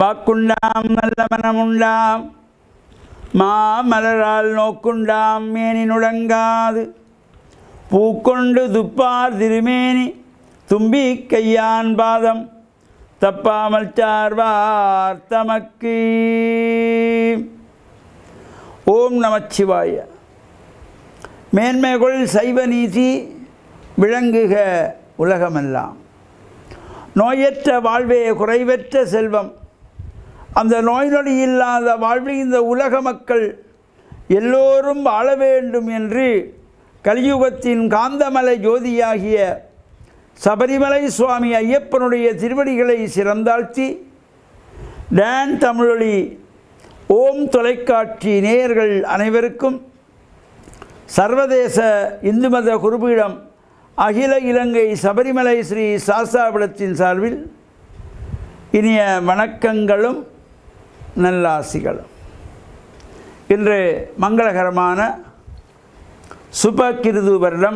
வாக்குண்டாம் நல்ல மனமுண்டாம் மாமலரால் நோக்குண்டாம் மேனி நுடங்காது பூக்கொண்டு துப்பார் திருமேனி தும்பி கையான் பாதம் தப்பாமல் சார்வார் தமக்கு ஓம் நமச்சிவாய மேன்மைகள் சைவ நீதி விளங்குக உலகமெல்லாம் நோயற்ற வாழ்வே குறைவற்ற செல்வம் அந்த நோய் நொடி இல்லாத வாழ்வில் இந்த உலக மக்கள் எல்லோரும் வாழ வேண்டும் என்று கலியுகத்தின் காந்தமலை ஜோதியாகிய சபரிமலை சுவாமி ஐயப்பனுடைய திருவடிகளை சிறந்தாழ்த்தி டான் தமிழொலி ஓம் தொலைக்காட்சி நேயர்கள் அனைவருக்கும் சர்வதேச இந்து மத குருபீடம் அகில இலங்கை சபரிமலை ஸ்ரீ சாஸ்தாபுரத்தின் சார்பில் இனிய வணக்கங்களும் நல்லாசிகளும் இன்று மங்களகரமான சுபகிருது வருடம்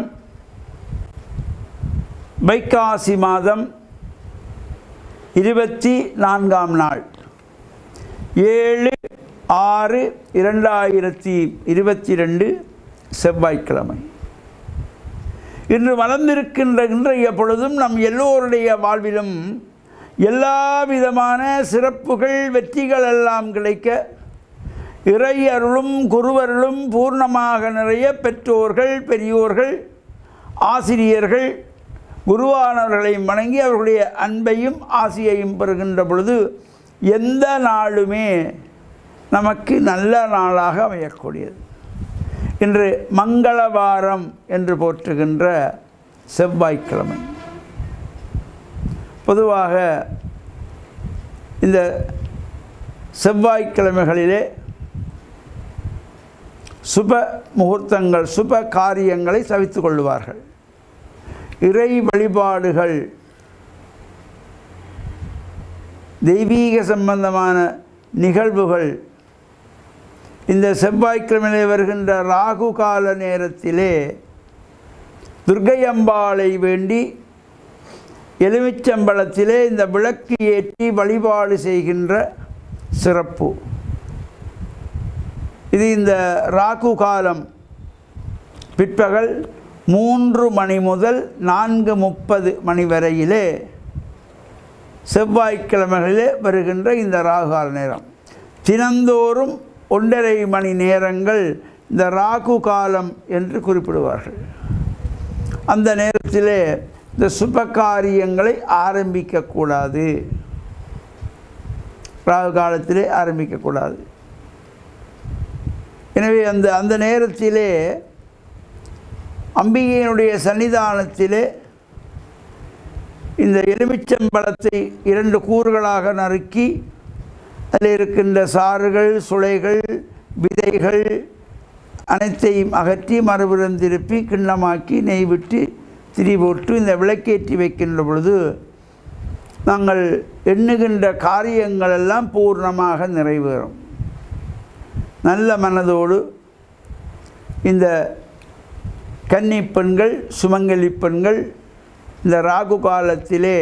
வைகாசி மாதம் இருபத்தி நான்காம் நாள் ஏழு ஆறு இரண்டாயிரத்தி இருபத்தி ரெண்டு செவ்வாய்க்கிழமை இன்று வளர்ந்திருக்கின்ற இன்றைய பொழுதும் நம் எல்லோருடைய வாழ்விலும் எல்லா விதமான சிறப்புகள் வெற்றிகள் எல்லாம் கிடைக்க இறை அருளும் குருவருளும் பூர்ணமாக நிறைய பெற்றோர்கள் பெரியோர்கள் ஆசிரியர்கள் குருவானவர்களை வணங்கி அவர்களுடைய அன்பையும் ஆசியையும் பெறுகின்ற பொழுது எந்த நாளுமே நமக்கு நல்ல நாளாக அமையக்கூடியது இன்று மங்களவாரம் என்று போற்றுகின்ற செவ்வாய்க்கிழமை பொதுவாக இந்த செவ்வாய்க்கிழமைகளிலே சுப முகூர்த்தங்கள் சுப காரியங்களை சவித்து கொள்வார்கள் இறை வழிபாடுகள் தெய்வீக சம்பந்தமான நிகழ்வுகள் இந்த செவ்வாய்க்கிழமையிலே வருகின்ற ராகு கால நேரத்திலே துர்க்கை அம்பாளை வேண்டி எலுமிச்சம்பழத்திலே இந்த விளக்கு ஏற்றி வழிபாடு செய்கின்ற சிறப்பு இது இந்த ராகு காலம் பிற்பகல் மூன்று மணி முதல் நான்கு முப்பது மணி வரையிலே செவ்வாய்க்கிழமைகளிலே வருகின்ற இந்த ராகுகால நேரம் தினந்தோறும் ஒன்றரை மணி நேரங்கள் இந்த ராகு காலம் என்று குறிப்பிடுவார்கள் அந்த நேரத்திலே இந்த சுப காரியங்களை ஆரம்பிக்கக்கூடாது ராகு காலத்திலே ஆரம்பிக்கக்கூடாது எனவே அந்த அந்த நேரத்திலே அம்பிகையினுடைய சன்னிதானத்திலே இந்த எலுமிச்சம்பழத்தை இரண்டு கூறுகளாக நறுக்கி அதில் இருக்கின்ற சாறுகள் சுளைகள் விதைகள் அனைத்தையும் அகற்றி மறுபுறம் திருப்பி கிண்ணமாக்கி நெய் விட்டு திரி போட்டு இந்த விளக்கேற்றி வைக்கின்ற பொழுது நாங்கள் எண்ணுகின்ற காரியங்கள் எல்லாம் பூர்ணமாக நிறைவேறும் நல்ல மனதோடு இந்த கன்னி பெண்கள் சுமங்கலி பெண்கள் இந்த ராகு காலத்திலே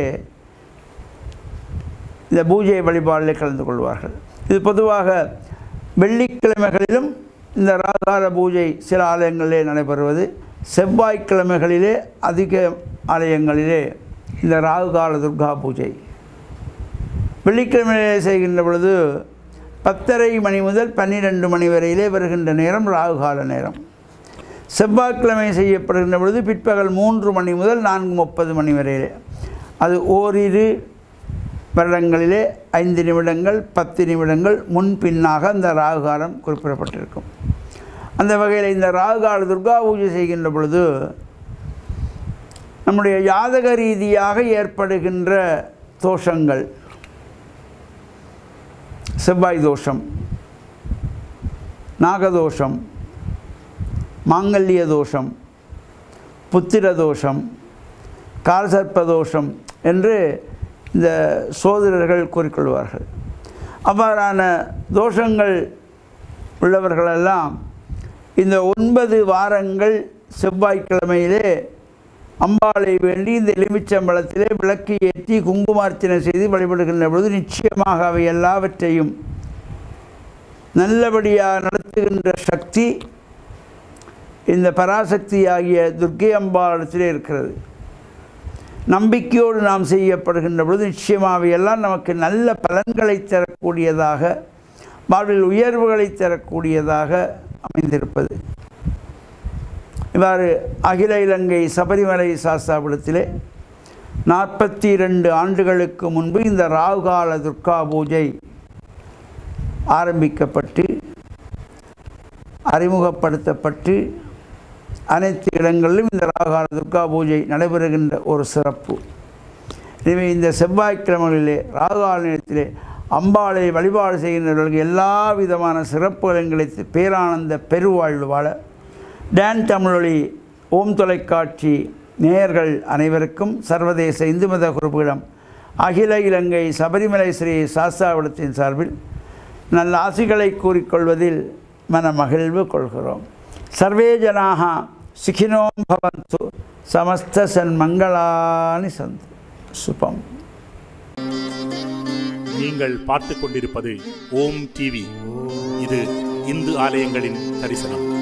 இந்த பூஜை வழிபாடில் கலந்து கொள்வார்கள் இது பொதுவாக வெள்ளிக்கிழமைகளிலும் இந்த ராகால பூஜை சில ஆலயங்களிலே நடைபெறுவது செவ்வாய்க்கிழமைகளிலே அதிக ஆலயங்களிலே இந்த ராகுகால துர்கா பூஜை வெள்ளிக்கிழமையிலே செய்கின்ற பொழுது பத்தரை மணி முதல் பன்னிரெண்டு மணி வரையிலே வருகின்ற நேரம் ராகுகால நேரம் செவ்வாய்க்கிழமை செய்யப்படுகின்ற பொழுது பிற்பகல் மூன்று மணி முதல் நான்கு முப்பது மணி வரையிலே அது ஓரிரு வருடங்களிலே ஐந்து நிமிடங்கள் பத்து நிமிடங்கள் முன்பின்னாக அந்த ராகுகாலம் குறிப்பிடப்பட்டிருக்கும் அந்த வகையில் இந்த ராகுகால துர்கா பூஜை செய்கின்ற பொழுது நம்முடைய ஜாதக ரீதியாக ஏற்படுகின்ற தோஷங்கள் செவ்வாய் தோஷம் நாகதோஷம் மாங்கல்ய தோஷம் புத்திர தோஷம் கால்சர்ப்ப தோஷம் என்று இந்த சோதரர்கள் கூறிக்கொள்வார்கள் அவ்வாறான தோஷங்கள் உள்ளவர்களெல்லாம் இந்த ஒன்பது வாரங்கள் செவ்வாய்க்கிழமையிலே அம்பாளை வேண்டி இந்த எலுமிச்சம்பழத்திலே விளக்கு ஏற்றி குங்குமார்ச்சனை செய்து வழிபடுகின்ற பொழுது நிச்சயமாக அவை எல்லாவற்றையும் நல்லபடியாக நடத்துகின்ற சக்தி இந்த பராசக்தி ஆகிய துர்க்கை அம்பாளிடத்திலே இருக்கிறது நம்பிக்கையோடு நாம் செய்யப்படுகின்ற பொழுது நிச்சயமாக அவையெல்லாம் நமக்கு நல்ல பலன்களை தரக்கூடியதாக வாழ்வில் உயர்வுகளை தரக்கூடியதாக அமைந்திருப்பது இவ்வாறு அகில இலங்கை சபரிமலை சாஸ்தாபுரத்திலே நாற்பத்தி ரெண்டு ஆண்டுகளுக்கு முன்பு இந்த ராகுகால துர்கா பூஜை ஆரம்பிக்கப்பட்டு அறிமுகப்படுத்தப்பட்டு அனைத்து இடங்களிலும் இந்த ராகுகால துர்கா பூஜை நடைபெறுகின்ற ஒரு சிறப்பு எனவே இந்த செவ்வாய்க்கிழமைகளிலே ராகுகால நேரத்திலே அம்பாளை வழிபாடு செய்கின்றவர்களுக்கு எல்லா விதமான சிறப்புகளையும் கிடைத்து பேரானந்த பெருவாழ்வு வாழ டான் தமிழொலி ஓம் தொலைக்காட்சி நேயர்கள் அனைவருக்கும் சர்வதேச இந்து மத குரூப்பிடம் அகில இலங்கை சபரிமலை ஸ்ரீ சாஸ்தாவிடத்தின் சார்பில் நல்ல ஆசிகளை கூறிக்கொள்வதில் மன மகிழ்வு கொள்கிறோம் சர்வே ஜனாக சுகினோம் பவந்து சமஸ்த சன்மங்களானி சந்து சுபம் நீங்கள் பார்த்துக் கொண்டிருப்பது ஓம் டிவி இது இந்து ஆலயங்களின் தரிசனம்